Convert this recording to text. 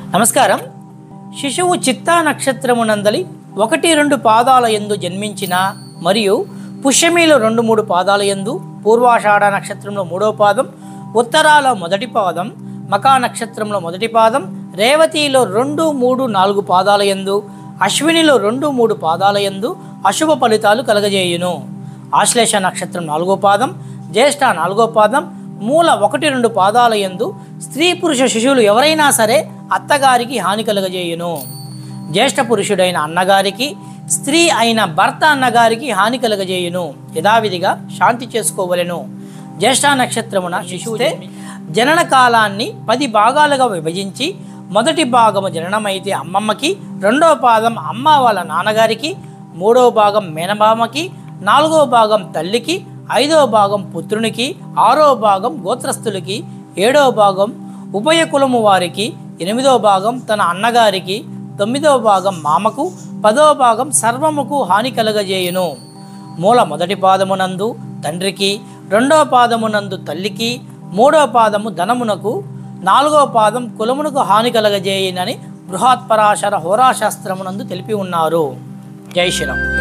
నమస్కారం శిశువు చిత్తా నక్షత్రమునందలి ఒకటి రెండు పాదాల ఎందు జన్మించిన మరియు పుష్యమిలో రెండు మూడు పాదాల ఎందు పూర్వాషాఢ నక్షత్రంలో మూడో పాదం ఉత్తరాల మొదటి పాదం మకా నక్షత్రంలో మొదటి పాదం రేవతిలో రెండు మూడు నాలుగు పాదాల ఎందు అశ్వినిలో రెండు మూడు పాదాల ఎందు అశుభ ఫలితాలు కలగజేయును ఆశ్లేష నక్షత్రం నాలుగో పాదం జ్యేష్ఠ నాలుగో పాదం మూల ఒకటి రెండు పాదాల యందు స్త్రీ పురుష శిశువులు ఎవరైనా సరే అత్తగారికి హాని కలగజేయును జ్యేష్ఠ పురుషుడైన అన్నగారికి స్త్రీ అయిన భర్త అన్నగారికి హాని కలగజేయును యథావిధిగా శాంతి చేసుకోవలెను జ్యేష్ఠ నక్షత్రమున శిశువుతే జనన కాలాన్ని పది భాగాలుగా విభజించి మొదటి భాగము జననమైతే అమ్మమ్మకి రెండవ పాదం అమ్మ వాళ్ళ నాన్నగారికి మూడవ భాగం మేనమామకి నాలుగవ భాగం తల్లికి ఐదవ భాగం పుత్రునికి ఆరవ భాగం గోత్రస్తులకి ఏడవ భాగం ఉభయ కులము వారికి ఎనిమిదవ భాగం తన అన్నగారికి తొమ్మిదవ భాగం మామకు పదవ భాగం సర్వముకు హాని కలగజేయును మూల మొదటి పాదమునందు తండ్రికి రెండవ పాదమునందు తల్లికి మూడవ పాదము ధనమునకు నాలుగవ పాదం కులమునకు హాని కలగజేయనని బృహత్పరాశర హోరాశాస్త్రమునందు తెలిపి ఉన్నారు జై శ్రీరామ్